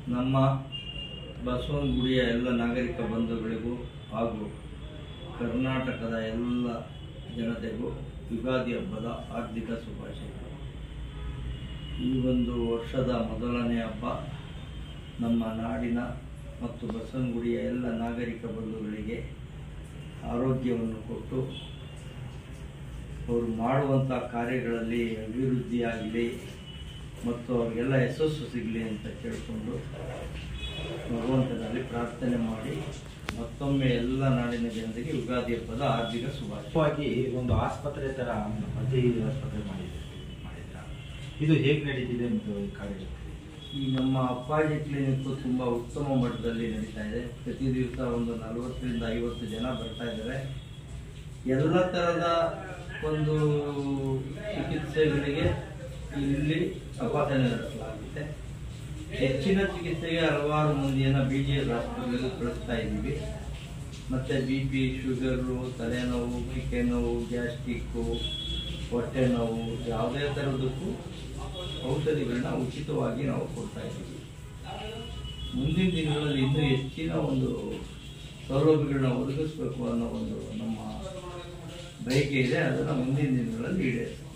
ನಮ್ಮ ಬಸವನಗುಡಿಯ ಎಲ್ಲ ನಾಗರಿಕ ಬಂಧುಗಳಿಗೂ ಹಾಗೂ ಕರ್ನಾಟಕದ ಎಲ್ಲ ಜನತೆಗೂ ಯುಗಾದಿ ಹಬ್ಬದ ಹಾರ್ದಿಕ ಶುಭಾಶಯಗಳು ಈ ಒಂದು ವರ್ಷದ ಮೊದಲನೇ ಹಬ್ಬ ನಮ್ಮ ನಾಡಿನ ಮತ್ತು ಬಸವನಗುಡಿಯ ಎಲ್ಲ ನಾಗರಿಕ ಬಂಧುಗಳಿಗೆ ಆರೋಗ್ಯವನ್ನು ಕೊಟ್ಟು ಅವರು ಮಾಡುವಂಥ ಕಾರ್ಯಗಳಲ್ಲಿ ಅಭಿವೃದ್ಧಿಯಾಗಲಿ ಮತ್ತು ಅವ್ರಿಗೆಲ್ಲ ಯಶಸ್ಸು ಸಿಗಲಿ ಅಂತ ಕೇಳಿಕೊಂಡು ಭಗವಂತನಲ್ಲಿ ಪ್ರಾರ್ಥನೆ ಮಾಡಿ ಮತ್ತೊಮ್ಮೆ ಎಲ್ಲ ನಾಡಿನ ಜನತೆಗೆ ಯುಗಾದಿ ಹಬ್ಬದ ಹಾರ್ದಿಕ ಶುಭಾಶಯ ಮುಖ್ಯವಾಗಿ ಒಂದು ಆಸ್ಪತ್ರೆ ತರ ಅತಿ ಆಸ್ಪತ್ರೆ ಮಾಡಿದ್ದೀರಿ ಮಾಡಿದ್ರ ಇದು ಹೇಗೆ ನಡೀತಿದೆ ಮತ್ತು ಈ ಕಾರ್ಯ ಈ ನಮ್ಮ ಅಪ್ಪಾಜಿ ಕ್ಲಿನಿಕ್ ತುಂಬ ಉತ್ತಮ ಮಟ್ಟದಲ್ಲಿ ನಡೀತಾ ಇದೆ ಪ್ರತಿ ದಿವಸ ಒಂದು ನಲವತ್ತರಿಂದ ಐವತ್ತು ಜನ ಬರ್ತಾ ಇದ್ದಾರೆ ಎಲ್ಲ ಥರದ ಒಂದು ಚಿಕಿತ್ಸೆಗಳಿಗೆ ಇಲ್ಲಿ ತಪಾಸಣೆ ನಡೆಸಲಾಗುತ್ತೆ ಹೆಚ್ಚಿನ ಚಿಕಿತ್ಸೆಗೆ ಹಲವಾರು ಮಂದಿಯನ್ನು ಬಿ ಜಿ ಎಸ್ ಆಸ್ಪತ್ರೆಗೆ ಕಳಿಸ್ತಾ ಇದ್ದೀವಿ ಮತ್ತು ಬಿ ಪಿ ಶುಗರು ತಲೆನೋವು ಕಿಕೆ ನೋವು ಗ್ಯಾಸ್ಟ್ರಿಕ್ಕು ಹೊಟ್ಟೆ ನೋವು ಯಾವುದೇ ಥರದಕ್ಕೂ ಔಷಧಿಗಳನ್ನ ಉಚಿತವಾಗಿ ನಾವು ಕೊಡ್ತಾ ಇದ್ದೀವಿ ಮುಂದಿನ ದಿನಗಳಲ್ಲಿ ಇನ್ನೂ ಹೆಚ್ಚಿನ ಒಂದು ಸೌಲಭ್ಯಗಳನ್ನ ಒದಗಿಸ್ಬೇಕು ಅನ್ನೋ ಒಂದು ನಮ್ಮ ಬಯಕೆ ಇದೆ ಅದನ್ನು ಮುಂದಿನ ದಿನಗಳಲ್ಲಿ ಈಡೇರಿಸ್ತೀವಿ